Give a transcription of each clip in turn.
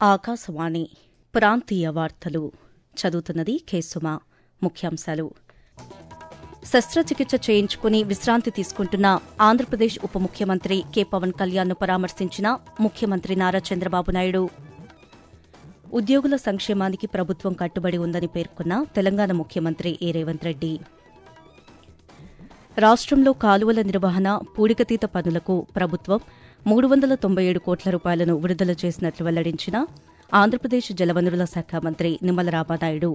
ఆకాశవాణి ప్రాంతీయ వార్తలు చదువుతున్నది కేసుమ ముఖ్యాంశాలు శస్త్రచికిత్స చేయించుకుని విశ్రాంతి తీసుకుంటున్న ఆంధ్రప్రదేశ్ ఉప ముఖ్యమంత్రి కె పవన్ కళ్యాణ్ను పరామర్శించిన ముఖ్యమంత్రి నారా చంద్రబాబు నాయుడు ఉద్యోగుల సంక్షేమానికి ప్రభుత్వం కట్టుబడి ఉందని పేర్కొన్న తెలంగాణ ముఖ్యమంత్రి ఏ రేవంత్ రెడ్డి రాష్ట్రంలో కాలువల నిర్వహణ పూడికతీత పనులకు ప్రభుత్వం మూడు వందల తొంభై ఏడు కోట్ల రూపాయలను విడుదల చేసినట్లు వెల్లడించిన ఆంధ్రప్రదేశ్ జలవనరుల శాఖ మంత్రి నిమ్మల రామానాయుడు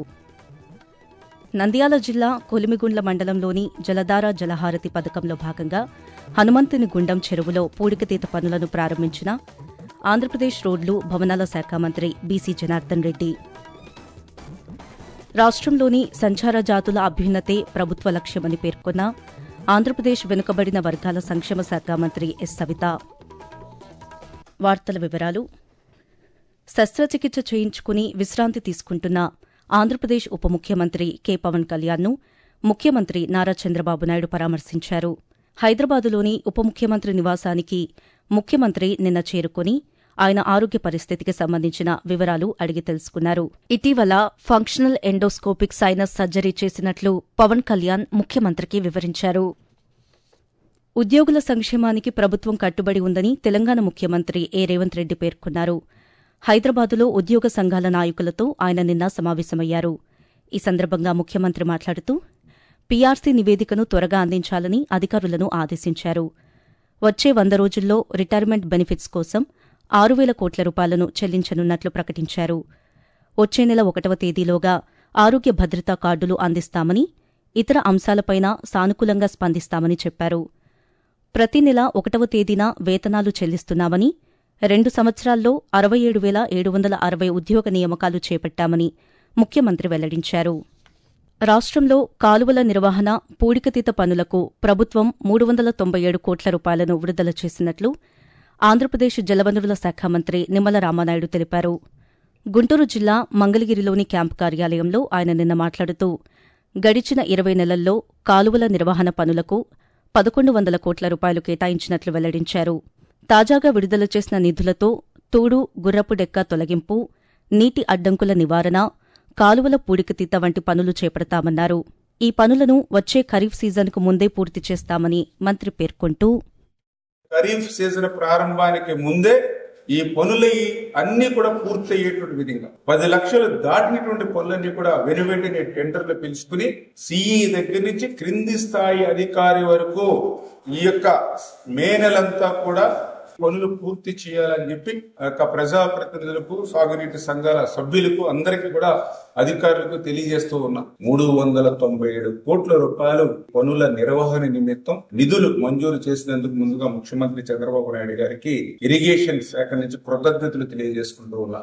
నంద్యాల జిల్లా కొలిమిగుండ్ల మండలంలోని జలధార జలహారతి పథకంలో భాగంగా హనుమంతుని గుండం చెరువులో పూడికతీత పనులను ప్రారంభించిన ఆంధ్రప్రదేశ్ రోడ్లు భవనాల శాఖ మంత్రి బీసీ జనార్దన్ రెడ్డి రాష్ట్రంలోని సంచార జాతుల అభ్యున్నతే ప్రభుత్వ లక్ష్యమని పేర్కొన్న ఆంధ్రప్రదేశ్ వెనుకబడిన వర్గాల సంక్షేమ శాఖ మంత్రి ఎస్ సవిత వార్తల వివరాలు శస్త్రచికిత్స చేయించుకుని విశ్రాంతి తీసుకుంటున్న ఆంధ్రప్రదేశ్ ఉప ముఖ్యమంత్రి కె పవన్ కళ్యాణ్ను ముఖ్యమంత్రి నారా చంద్రబాబు నాయుడు పరామర్శించారు హైదరాబాదులోని ఉప ముఖ్యమంత్రి నివాసానికి ముఖ్యమంత్రి నిన్న చేరుకుని ఆయన ఆరోగ్య పరిస్థితికి సంబంధించిన వివరాలు అడిగి తెలుసుకున్నారు ఇటీవల ఫంక్షనల్ ఎండోస్కోపిక్ సైనస్ సర్జరీ చేసినట్లు పవన్ కళ్యాణ్ ముఖ్యమంత్రికి వివరించారు ఉద్యోగుల సంక్షేమానికి ప్రభుత్వం కట్టుబడి ఉందని తెలంగాణ ముఖ్యమంత్రి ఏ రేవంత్ రెడ్డి పేర్కొన్నారు హైదరాబాదులో ఉద్యోగ సంఘాల నాయకులతో ఆయన నిన్న సమావేశమయ్యారు ఈ సందర్భంగా ముఖ్యమంత్రి మాట్లాడుతూ పీఆర్సీ నివేదికను త్వరగా అందించాలని అధికారులను ఆదేశించారు వచ్చే వంద రోజుల్లో రిటైర్మెంట్ బెనిఫిట్స్ కోసం ఆరు వేల కోట్ల రూపాయలను చెల్లించనున్నట్లు ప్రకటించారు వచ్చే నెల ఒకటవ తేదీలోగా ఆరోగ్య భద్రతా కార్డులు అందిస్తామని ఇతర అంశాలపైన సానుకూలంగా స్పందిస్తామని చెప్పారు ప్రతి నెల ఒకటవ తేదీన వేతనాలు చెల్లిస్తున్నామని రెండు సంవత్సరాల్లో అరవై ఏడు వేల ఏడు వందల అరవై ఉద్యోగ నియామకాలు చేపట్టామని ముఖ్యమంత్రి వెల్లడించారు రాష్ట్రంలో కాలువల నిర్వహణ పూడికతీత పనులకు ప్రభుత్వం మూడు వందల తొంభై ఏడు కోట్ల రూపాయలను విడుదల చేసినట్లు ఆంధ్రప్రదేశ్ జలవనరుల శాఖ మంత్రి నిమ్మల రామానాయుడు తెలిపారు గుంటూరు జిల్లా మంగళగిరిలోని క్యాంపు కార్యాలయంలో ఆయన నిన్న మాట్లాడుతూ గడిచిన ఇరవై నెలల్లో కాలువల నిర్వహణ పనులకు పదకొండు వందల కోట్ల రూపాయలు కేటాయించినట్లు వెల్లడించారు తాజాగా విడుదల చేసిన నిధులతో తూడు గుర్రపు డెక్క తొలగింపు నీటి అడ్డంకుల నివారణ కాలువల పూడికతీత వంటి పనులు చేపడతామన్నారు ఈ పనులను వచ్చే ఖరీఫ్ సీజన్కు ముందే పూర్తి చేస్తామని మంత్రి పేర్కొంటూ ఖరీఫ్ సీజన్ ప్రారంభానికి ముందే ఈ పనులు అన్ని కూడా పూర్తి అయ్యేటువంటి విధంగా పది లక్షలు దాటినటువంటి పనులన్నీ కూడా వెనువెంటనే టెండర్లు పిలుచుకుని సిఈ దగ్గర నుంచి క్రింది స్థాయి అధికారి వరకు ఈ యొక్క మే నెలంతా కూడా పనులు పూర్తి చేయాలని చెప్పి ఆ యొక్క ప్రజాప్రతినిధులకు సాగునీటి సంఘాల సభ్యులకు అందరికీ కూడా అధికారులకు తెలియజేస్తూ ఉన్నా మూడు వందల తొంభై ఏడు కోట్ల రూపాయలు పనుల నిర్వహణ నిమిత్తం నిధులు మంజూరు చేసినందుకు ముందుగా ముఖ్యమంత్రి చంద్రబాబు నాయుడు గారికి ఇరిగేషన్ శాఖ నుంచి కృతజ్ఞతలు తెలియజేసుకుంటూ ఉన్నా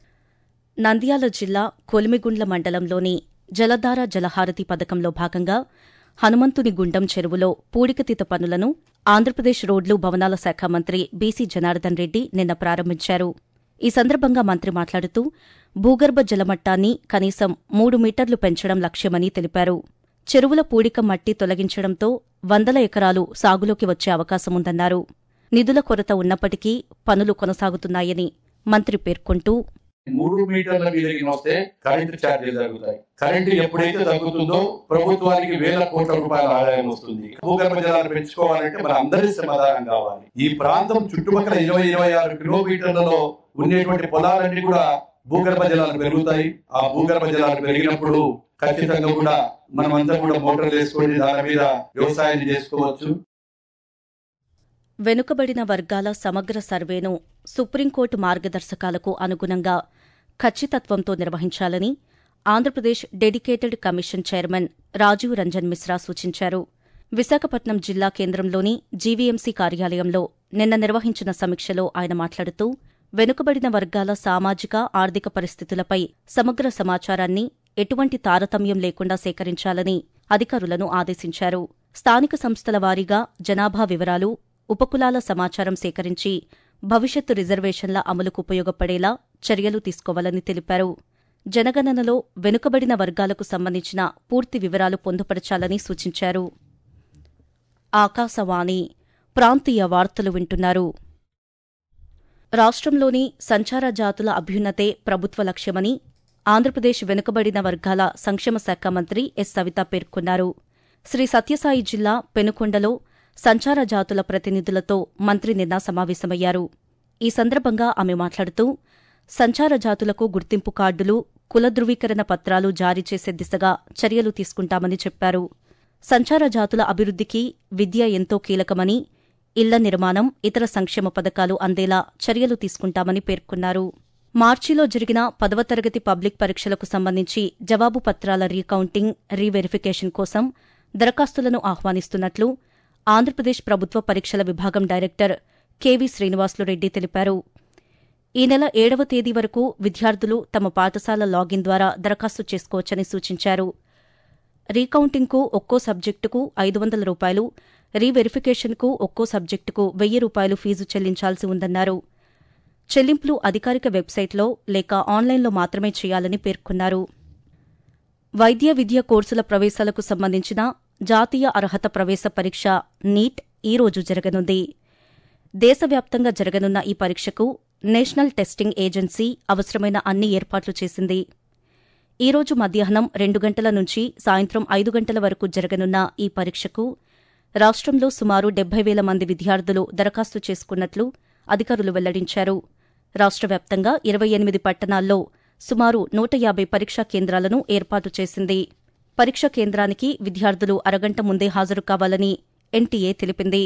నంద్యాల జిల్లా కొలిమిగుండ్ల మండలంలోని జలధార జలహారతి పథకంలో భాగంగా హనుమంతుని గుండం చెరువులో పూడికతీత పనులను ఆంధ్రప్రదేశ్ రోడ్లు భవనాల శాఖ మంత్రి బీసీ జనార్దన్ రెడ్డి నిన్న ప్రారంభించారు ఈ సందర్భంగా మంత్రి మాట్లాడుతూ భూగర్భ జలమట్టాన్ని కనీసం మూడు మీటర్లు పెంచడం లక్ష్యమని తెలిపారు చెరువుల పూడిక మట్టి తొలగించడంతో వందల ఎకరాలు సాగులోకి వచ్చే అవకాశముందన్నారు నిధుల కొరత ఉన్నప్పటికీ పనులు కొనసాగుతున్నాయని మంత్రి పేర్కొంటూ మూడు మీటర్ల మీదకి వస్తే కరెంటు ఛార్జీలు తగ్గుతాయి కరెంటు ఎప్పుడైతే తగ్గుతుందో ప్రభుత్వానికి వేల కోట్ల రూపాయల ఆదాయం వస్తుంది భూగర్భ జలాలు పెంచుకోవాలంటే మన అందరి సమాధానం కావాలి ఈ ప్రాంతం చుట్టుపక్కల ఇరవై ఇరవై ఆరు కిలోమీటర్లలో ఉండేటువంటి పొలాలన్నీ కూడా భూగర్భ జలాలు పెరుగుతాయి ఆ భూగర్భ జలాలు పెరిగినప్పుడు ఖచ్చితంగా కూడా మనమంతా కూడా మోటార్లు వేసుకొని దాని మీద వ్యవసాయం చేసుకోవచ్చు వెనుకబడిన వర్గాల సమగ్ర సర్వేను సుప్రీంకోర్టు మార్గదర్శకాలకు అనుగుణంగా ఖచ్చితత్వంతో నిర్వహించాలని Andhra Pradesh dedicated commission chairman Rajiv Ranjan Mishra సూచించారు విశాఖపట్నం జిల్లా కేంద్రంలోని జీవీఎంసీ కార్యాలయంలో నిన్న నిర్వహించిన సమీక్షలో ఆయన మాట్లాడుతూ వెనుకబడిన వర్గాల సామాజిక ఆర్థిక పరిస్థితులపై సమగ్ర సమాచారాన్ని ఎటువంటి తారతమ్యం లేకుండా సేకరించాలని అధికారులను ఆదేశించారు స్థానిక సంస్థల వారీగా జనాభా వివరాలు ఉపకులాల సమాచారం సేకరించి భవిష్యత్తు రిజర్వేషన్ల అమలుకు ఉపయోగపడేలా చర్యలు తీసుకోవాలని తెలిపారు జనగణనలో వెనుకబడిన వర్గాలకు సంబంధించిన పూర్తి వివరాలు పొందుపరచాలని సూచించారు ఆకాశవాణి ప్రాంతీయ వార్తలు వింటున్నారు రాష్ట్రంలోని సంచార జాతుల అభ్యున్నతే ప్రభుత్వ లక్ష్యమని ఆంధ్రప్రదేశ్ వెనుకబడిన వర్గాల సంక్షేమ శాఖ మంత్రి ఎస్ సవిత పేర్కొన్నారు శ్రీ సత్యసాయి జిల్లా పెనుకొండలో సంచార జాతుల ప్రతినిధులతో మంత్రి నిన్న సమావేశమయ్యారు ఈ సందర్భంగా ఆమె మాట్లాడుతూ సంచార జాతులకు గుర్తింపు కార్డులు కుల ధృవీకరణ పత్రాలు జారీ చేసే దిశగా చర్యలు తీసుకుంటామని చెప్పారు సంచార జాతుల అభివృద్దికి విద్య ఎంతో కీలకమని ఇళ్ల నిర్మాణం ఇతర సంక్షేమ పథకాలు అందేలా చర్యలు తీసుకుంటామని పేర్కొన్నారు మార్చిలో జరిగిన పదవ తరగతి పబ్లిక్ పరీక్షలకు సంబంధించి జవాబు పత్రాల రీకౌంటింగ్ రీవెరిఫికేషన్ కోసం దరఖాస్తులను ఆహ్వానిస్తున్నట్లు ఆంధ్రప్రదేశ్ ప్రభుత్వ పరీక్షల విభాగం డైరెక్టర్ కెవి శ్రీనివాసులురెడ్డి తెలిపారు ఈ నెల ఏడవ తేదీ వరకు విద్యార్థులు తమ పాఠశాల లాగిన్ ద్వారా దరఖాస్తు చేసుకోవచ్చని సూచించారు రీకౌంటింగ్కు ఒక్కో సబ్జెక్టుకు ఐదు వందల రూపాయలు రీవెరిఫికేషన్కు ఒక్కో సబ్జెక్టుకు వెయ్యి రూపాయలు ఫీజు చెల్లించాల్సి ఉందన్నారు చెల్లింపులు అధికారిక వెబ్సైట్లో లేక ఆన్లైన్లో మాత్రమే చేయాలని పేర్కొన్నారు వైద్య విద్య కోర్సుల ప్రవేశాలకు సంబంధించిన జాతీయ అర్హత ప్రవేశ పరీక్ష నీట్ ఈ రోజు జరగనుంది దేశవ్యాప్తంగా జరగనున్న ఈ పరీక్షకు నేషనల్ టెస్టింగ్ ఏజెన్సీ అవసరమైన అన్ని ఏర్పాట్లు చేసింది ఈ రోజు మధ్యాహ్నం రెండు గంటల నుంచి సాయంత్రం ఐదు గంటల వరకు జరగనున్న ఈ పరీక్షకు రాష్ట్రంలో సుమారు డెబ్బై వేల మంది విద్యార్థులు దరఖాస్తు చేసుకున్నట్లు అధికారులు వెల్లడించారు రాష్ట్ర వ్యాప్తంగా ఇరవై ఎనిమిది పట్టణాల్లో సుమారు నూట యాభై పరీక్షా కేంద్రాలను ఏర్పాటు చేసింది పరీక్ష కేంద్రానికి విద్యార్థులు అరగంట ముందే హాజరు కావాలని ఎన్టీఏ తెలిపింది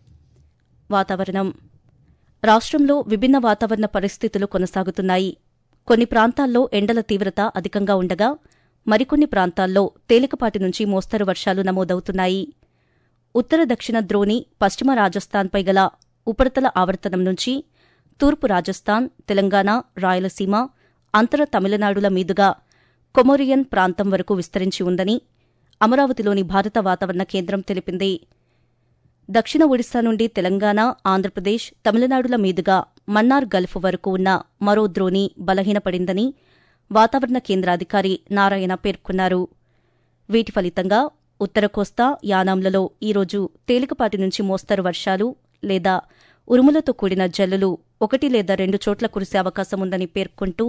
వాతావరణం రాష్ట్రంలో విభిన్న వాతావరణ పరిస్థితులు కొనసాగుతున్నాయి కొన్ని ప్రాంతాల్లో ఎండల తీవ్రత అధికంగా ఉండగా మరికొన్ని ప్రాంతాల్లో తేలికపాటి నుంచి మోస్తరు వర్షాలు నమోదవుతున్నాయి ఉత్తర దక్షిణ ద్రోణి పశ్చిమ రాజస్థాన్పై గల ఉపరితల ఆవర్తనం నుంచి తూర్పు రాజస్థాన్ తెలంగాణ రాయలసీమ అంతర తమిళనాడుల మీదుగా కొమోరియన్ ప్రాంతం వరకు విస్తరించి ఉందని అమరావతిలోని భారత వాతావరణ కేంద్రం తెలిపింది దక్షిణ ఒడిశా నుండి తెలంగాణ ఆంధ్రప్రదేశ్ తమిళనాడుల మీదుగా మన్నార్ గల్ఫ్ వరకు ఉన్న మరో ద్రోణి బలహీనపడిందని వాతావరణ కేంద్రాధికారి నారాయణ పేర్కొన్నారు వీటి ఫలితంగా ఉత్తర కోస్తా యానాంలలో ఈరోజు తేలికపాటి నుంచి మోస్తరు వర్షాలు లేదా ఉరుములతో కూడిన జల్లులు ఒకటి లేదా రెండు చోట్ల కురిసే అవకాశం ఉందని పేర్కొంటూ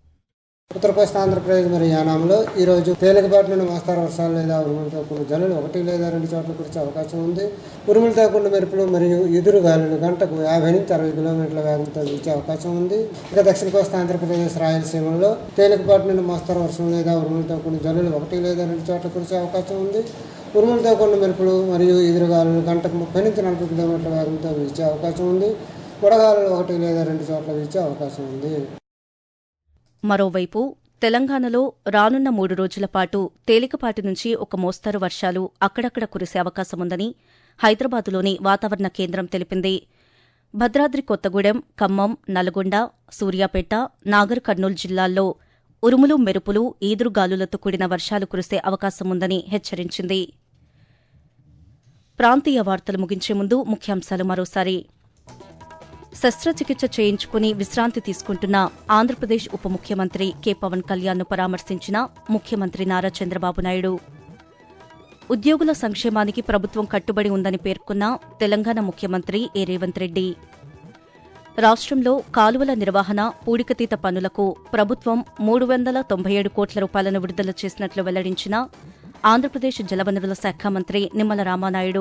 ఉత్తర కోస్తా ఆంధ్రప్రదేశ్ మరియు యానాంలో ఈ రోజు తేలికపాటి నుండి మోస్తారు వర్షాలు లేదా ఉరుములతో కూడిన జల్లులు ఒకటి లేదా రెండు చోట్ల కురిసే అవకాశం ఉంది ఉరుములతో కూడిన మెరుపులు మరియు ఎదురు గాలులు గంటకు యాభై నుంచి అరవై కిలోమీటర్ల వేగంతో వీచే అవకాశం ఉంది ఇక దక్షిణ కోస్తా ఆంధ్రప్రదేశ్ రాయలసీమలో తేలికపాటి నుండి మోస్తారు వర్షం లేదా ఉరుములతో కూడిన జల్లులు ఒకటి లేదా రెండు చోట్ల కురిసే అవకాశం ఉంది ఉరుములతో కూడిన మెరుపులు మరియు ఎదురుగాలులు గంటకు ముప్పై నుంచి నలభై కిలోమీటర్ల వేగంతో వీచే అవకాశం ఉంది వడగాలులు ఒకటి లేదా రెండు చోట్ల వీచే అవకాశం ఉంది మరోవైపు తెలంగాణలో రానున్న మూడు రోజుల పాటు తేలికపాటి నుంచి ఒక మోస్తరు వర్షాలు అక్కడక్కడ కురిసే అవకాశముందని హైదరాబాదులోని వాతావరణ కేంద్రం తెలిపింది భద్రాద్రి కొత్తగూడెం ఖమ్మం నల్గొండ సూర్యాపేట నాగర్ కర్నూలు జిల్లాల్లో ఉరుములు మెరుపులు ఈదురుగాలులతో కూడిన వర్షాలు కురిసే అవకాశముందని హెచ్చరించింది ప్రాంతీయ వార్తలు ముగించే ముందు ముఖ్యాంశాలు మరోసారి శస్త్రచికిత్స చేయించుకుని విశ్రాంతి తీసుకుంటున్న ఆంధ్రప్రదేశ్ ఉప ముఖ్యమంత్రి కె పవన్ కళ్యాణ్ను పరామర్శించిన ముఖ్యమంత్రి నారా చంద్రబాబు నాయుడు ఉద్యోగుల సంక్షేమానికి ప్రభుత్వం కట్టుబడి ఉందని పేర్కొన్న తెలంగాణ ముఖ్యమంత్రి ఏ రేవంత్ రెడ్డి రాష్ట్రంలో కాలువల నిర్వహణ పూడికతీత పనులకు ప్రభుత్వం మూడు వందల తొంభై ఏడు కోట్ల రూపాయలను విడుదల చేసినట్లు వెల్లడించిన ఆంధ్రప్రదేశ్ జలవనరుల శాఖ మంత్రి నిమ్మల రామానాయుడు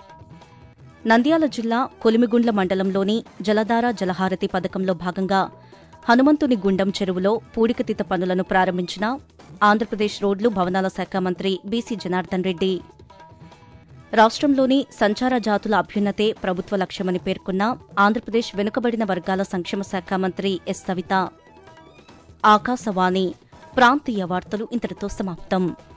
నంద్యాల జిల్లా కొలిమిగుండ్ల మండలంలోని జలధార జలహారతి పథకంలో భాగంగా హనుమంతుని గుండం చెరువులో పూడికతీత పనులను ప్రారంభించిన ఆంధ్రప్రదేశ్ రోడ్లు భవనాల శాఖ మంత్రి బీసీ జనార్దన్ రెడ్డి రాష్ట్రంలోని సంచార జాతుల అభ్యున్నతే ప్రభుత్వ లక్ష్యమని పేర్కొన్న ఆంధ్రప్రదేశ్ వెనుకబడిన వర్గాల సంక్షేమ శాఖ మంత్రి ఎస్ సవిత ఆకాశవాణి ప్రాంతీయ వార్తలు ఇంతటితో సమాప్తం